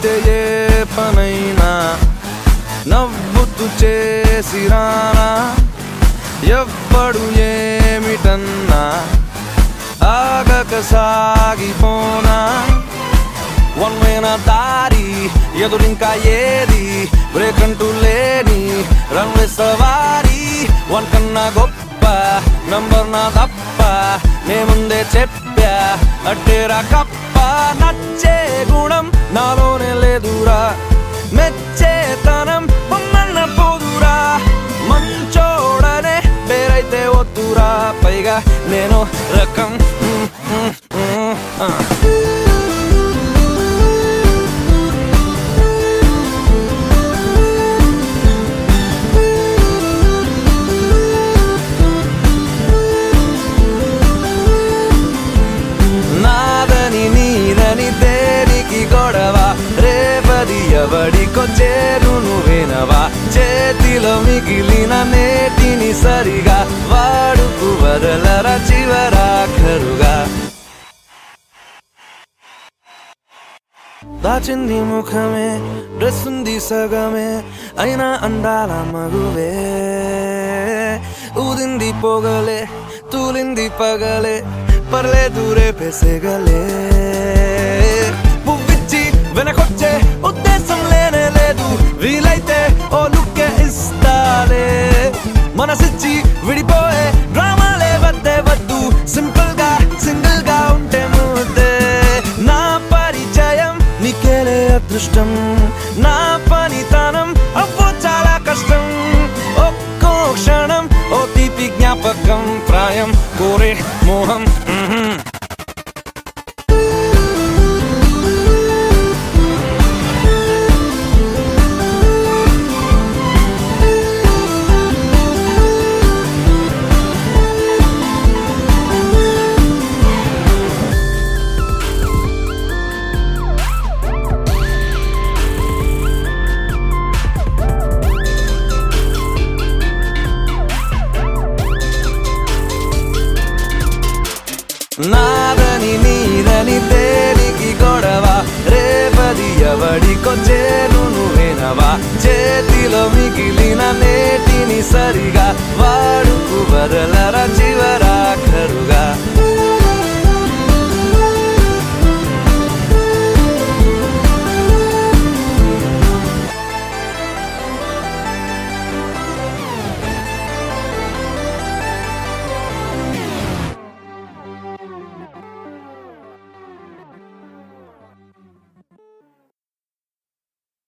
అయితే ఏ పనైనా నవ్వుతూ చేసిరానా ఎవ్వడు ఏమిటన్నా ఆగక సాగిపోనా వన్ వేన దారి ఎదురింకా ఏది బ్రేక్ అంటూ లేని రన్వే సవారి వన్ కన్నా గొప్ప నంబర్ నా తప్ప నే ముందే చెప్పా అట్టేరా కప్ప నచ్చే గుణం నాలోనే లేదురా మెచ్చేతనం పొమ్మన్న పోదురా మంచోడనే పేరైతే వద్దురా పైగా నేను రకం మ్, మ్, మ్, ఆ. నాదని నీదని దేనికి గొడవ రేపది ఎవడికో చేరు నువ్వేనవా చేతిలో మిగిలిన నేటిని సరిగా వాడుకు వదలరా చివరాఖరుగా దాచింది ముఖమే డ్రెస్ ఉంది సగమే అయినా అందాల మగువే ఊదింది పొగలే తూలింది పగలే పర్లేదు రేపేసేగలే పువ్విచ్చి వెనకొచ్చే ఉద్దేశం లేనే లేదు వీలైతే ఓ లుక్కే ఇస్తాలే మనసిచ్చి విడిపోయే డ్రామాలే వద్దే వద్దు సింపుల్ గా సింగిల్ గా ఉంటే ముద్దే నా పరిచయం నీకేలే అదృష్టం నా పనితనం అవ్వో చాలా కష్టం ఒక్కో క్షణం ఓ తీపి జ్ఞాపకం ప్రాయం కోరే మోహం మ్హూ. నాదని నీదని దేనికి గొడవ రేపది ఎవడికో చేరు నువ్వేనవా చేతిలో మిగిలిన నేటిని సరిగా వాడుకు వదల